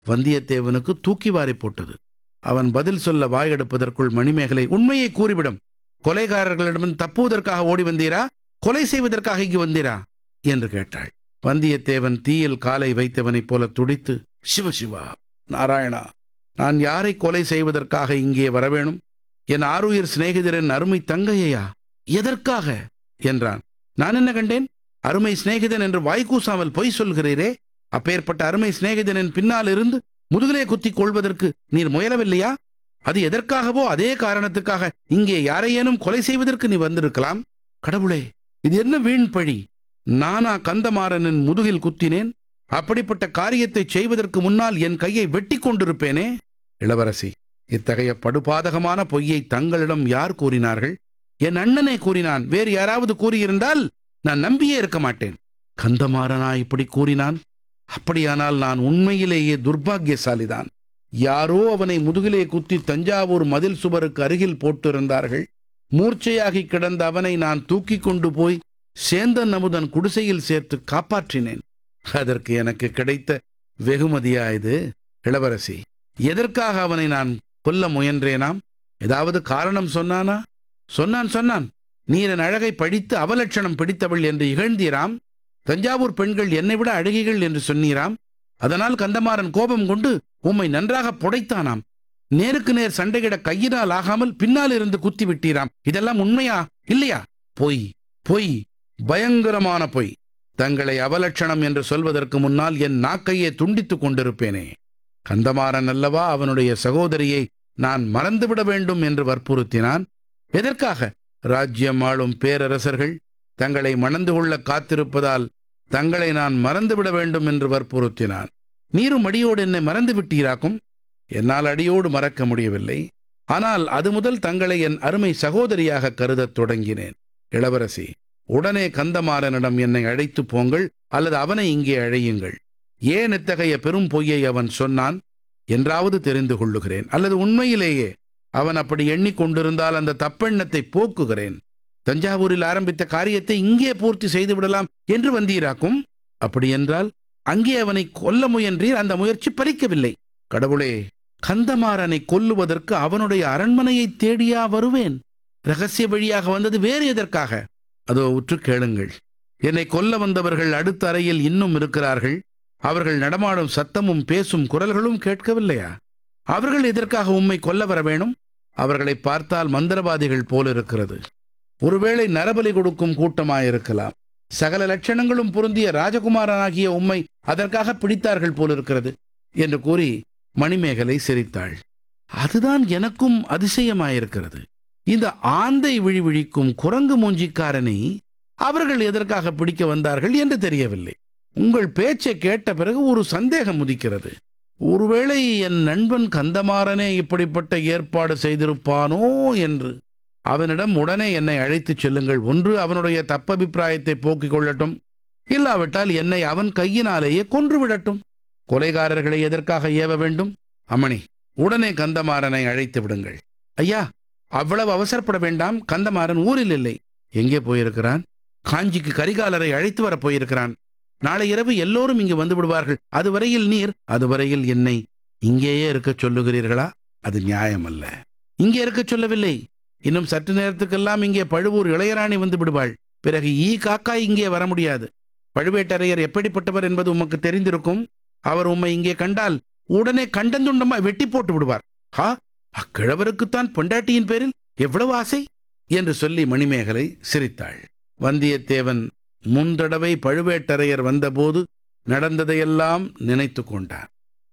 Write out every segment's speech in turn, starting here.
வந்தியத்தேவனுக்கு தூக்கி வாரி போட்டது அவன் பதில் சொல்ல வாயெடுப்பதற்குள் மணிமேகலை உண்மையை கூறிவிடும் கொலைகாரர்களிடம் தப்புவதற்காக ஓடி வந்தீரா கொலை செய்வதற்காக இங்கு வந்தீரா என்று கேட்டாள் வந்தியத்தேவன் தீயில் காலை வைத்தவனைப் போல துடித்து சிவ சிவா நாராயணா நான் யாரை கொலை செய்வதற்காக இங்கே வரவேணும் என் ஆருயிர் சிநேகிதரின் அருமை தங்கையா எதற்காக என்றான் நான் என்ன கண்டேன் அருமை சிநேகிதன் என்று வாய்க்கூசாமல் பொய் சொல்கிறீரே அப்பேற்பட்ட அருமை சிநேகிதனின் பின்னால் இருந்து முதுகிலே குத்திக் கொள்வதற்கு நீர் முயலவில்லையா அது எதற்காகவோ அதே காரணத்துக்காக இங்கே யாரையேனும் கொலை செய்வதற்கு நீ வந்திருக்கலாம் கடவுளே இது என்ன வீண் பழி நானா கந்தமாறனின் முதுகில் குத்தினேன் அப்படிப்பட்ட காரியத்தை செய்வதற்கு முன்னால் என் கையை வெட்டி கொண்டிருப்பேனே இளவரசி இத்தகைய படுபாதகமான பொய்யை தங்களிடம் யார் கூறினார்கள் என் அண்ணனே கூறினான் வேறு யாராவது கூறியிருந்தால் நான் நம்பியே இருக்க மாட்டேன் கந்தமாறனா இப்படி கூறினான் அப்படியானால் நான் உண்மையிலேயே துர்பாக்கியசாலிதான் யாரோ அவனை முதுகிலே குத்தி தஞ்சாவூர் மதில் சுவருக்கு அருகில் போட்டிருந்தார்கள் மூர்ச்சையாகி கிடந்த அவனை நான் தூக்கி கொண்டு போய் சேந்தன் அமுதன் குடிசையில் சேர்த்து காப்பாற்றினேன் அதற்கு எனக்கு கிடைத்த வெகுமதியா இது இளவரசி எதற்காக அவனை நான் கொல்ல முயன்றேனாம் ஏதாவது காரணம் சொன்னானா சொன்னான் சொன்னான் நீர் என் அழகை படித்து அவலட்சணம் பிடித்தவள் என்று இகழ்ந்தீராம் தஞ்சாவூர் பெண்கள் என்னை விட அழகிகள் என்று சொன்னீராம் அதனால் கந்தமாறன் கோபம் கொண்டு உம்மை நன்றாக புடைத்தானாம் நேருக்கு நேர் சண்டையிட கையினால் ஆகாமல் பின்னால் இருந்து குத்தி விட்டீராம் இதெல்லாம் உண்மையா இல்லையா பொய் பொய் பயங்கரமான பொய் தங்களை அவலட்சணம் என்று சொல்வதற்கு முன்னால் என் நாக்கையே துண்டித்துக் கொண்டிருப்பேனே கந்தமாறன் அல்லவா அவனுடைய சகோதரியை நான் மறந்துவிட வேண்டும் என்று வற்புறுத்தினான் எதற்காக ராஜ்யம் ஆளும் பேரரசர்கள் தங்களை மணந்து கொள்ள காத்திருப்பதால் தங்களை நான் மறந்துவிட வேண்டும் என்று வற்புறுத்தினான் நீரும் அடியோடு என்னை மறந்து விட்டீராக்கும் என்னால் அடியோடு மறக்க முடியவில்லை ஆனால் அது முதல் தங்களை என் அருமை சகோதரியாக கருதத் தொடங்கினேன் இளவரசி உடனே கந்தமாறனிடம் என்னை அழைத்து போங்கள் அல்லது அவனை இங்கே அழையுங்கள் ஏன் இத்தகைய பெரும் பொய்யை அவன் சொன்னான் என்றாவது தெரிந்து கொள்ளுகிறேன் அல்லது உண்மையிலேயே அவன் அப்படி எண்ணிக்கொண்டிருந்தால் அந்த தப்பெண்ணத்தை போக்குகிறேன் தஞ்சாவூரில் ஆரம்பித்த காரியத்தை இங்கே பூர்த்தி செய்து விடலாம் என்று வந்தீராக்கும் அப்படியென்றால் அங்கே அவனை கொல்ல முயன்றீர் அந்த முயற்சி பலிக்கவில்லை கடவுளே கந்தமாறனை கொல்லுவதற்கு அவனுடைய அரண்மனையை தேடியா வருவேன் ரகசிய வழியாக வந்தது வேறு எதற்காக அதோ உற்று கேளுங்கள் என்னை கொல்ல வந்தவர்கள் அடுத்த அறையில் இன்னும் இருக்கிறார்கள் அவர்கள் நடமாடும் சத்தமும் பேசும் குரல்களும் கேட்கவில்லையா அவர்கள் எதற்காக உம்மை கொல்ல வர வேணும் அவர்களை பார்த்தால் மந்திரவாதிகள் போல இருக்கிறது ஒருவேளை நரபலி கொடுக்கும் கூட்டமாயிருக்கலாம் சகல லட்சணங்களும் பொருந்திய ராஜகுமாரனாகிய உம்மை அதற்காக பிடித்தார்கள் போலிருக்கிறது என்று கூறி மணிமேகலை சிரித்தாள் அதுதான் எனக்கும் அதிசயமாயிருக்கிறது இந்த ஆந்தை விழி விழிக்கும் குரங்கு மூஞ்சிக்காரனை அவர்கள் எதற்காக பிடிக்க வந்தார்கள் என்று தெரியவில்லை உங்கள் பேச்சை கேட்ட பிறகு ஒரு சந்தேகம் உதிக்கிறது ஒருவேளை என் நண்பன் கந்தமாறனே இப்படிப்பட்ட ஏற்பாடு செய்திருப்பானோ என்று அவனிடம் உடனே என்னை அழைத்துச் செல்லுங்கள் ஒன்று அவனுடைய தப்பபிப்பிராயத்தை போக்கிக் கொள்ளட்டும் இல்லாவிட்டால் என்னை அவன் கையினாலேயே கொன்று விடட்டும் கொலைகாரர்களை எதற்காக ஏவ வேண்டும் அம்மணி உடனே கந்தமாறனை அழைத்து விடுங்கள் ஐயா அவ்வளவு அவசரப்பட வேண்டாம் கந்தமாறன் ஊரில் இல்லை எங்கே போயிருக்கிறான் காஞ்சிக்கு கரிகாலரை அழைத்து வரப் போயிருக்கிறான் நாளை இரவு எல்லோரும் இங்கு வந்து விடுவார்கள் அதுவரையில் நீர் அதுவரையில் என்னை இங்கேயே இருக்கச் சொல்லுகிறீர்களா அது நியாயமல்ல இங்கே இருக்கச் சொல்லவில்லை இன்னும் சற்று நேரத்துக்கெல்லாம் இங்கே பழுவூர் இளையராணி வந்து விடுவாள் பிறகு ஈ காக்கா இங்கே வர முடியாது பழுவேட்டரையர் எப்படிப்பட்டவர் என்பது உமக்கு தெரிந்திருக்கும் அவர் உம்மை இங்கே கண்டால் உடனே கண்டந்துண்டமா வெட்டி போட்டு விடுவார் ஹா அக்கிழவருக்குத்தான் பொண்டாட்டியின் பேரில் எவ்வளவு ஆசை என்று சொல்லி மணிமேகலை சிரித்தாள் வந்தியத்தேவன் முந்தடவை பழுவேட்டரையர் வந்தபோது நடந்ததையெல்லாம் நினைத்து கொண்டான்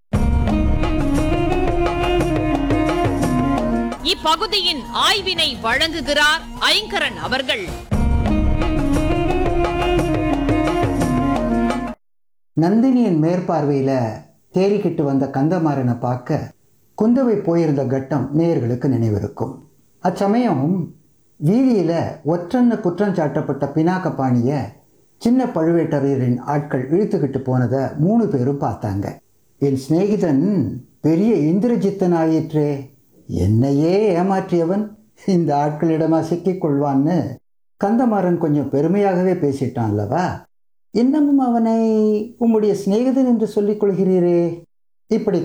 இப்பகுதியின் ஆய்வினை வழங்குகிறார் ஐங்கரன் அவர்கள் நந்தினியின் மேற்பார்வையில் தேறிக்கிட்டு வந்த கந்தமாறனை பார்க்க குந்தவை போயிருந்த கட்டம் நேயர்களுக்கு நினைவிருக்கும் அச்சமயம் வீதியில் ஒற்றன்னு குற்றம் சாட்டப்பட்ட பினாக்கபாணியை சின்ன பழுவேட்டரையரின் ஆட்கள் இழுத்துக்கிட்டு போனதை மூணு பேரும் பார்த்தாங்க என் சிநேகிதன் பெரிய இந்திரஜித்தன் ஆயிற்றே என்னையே ஏமாற்றியவன் இந்த ஆட்களிடமா சிக்கிக் கொள்வான்னு கந்தமாறன் கொஞ்சம் பெருமையாகவே பேசிட்டான் அல்லவா இன்னமும் அவனை உம்முடைய சிநேகிதன் என்று சொல்லிக் கொள்கிறீரே இப்படி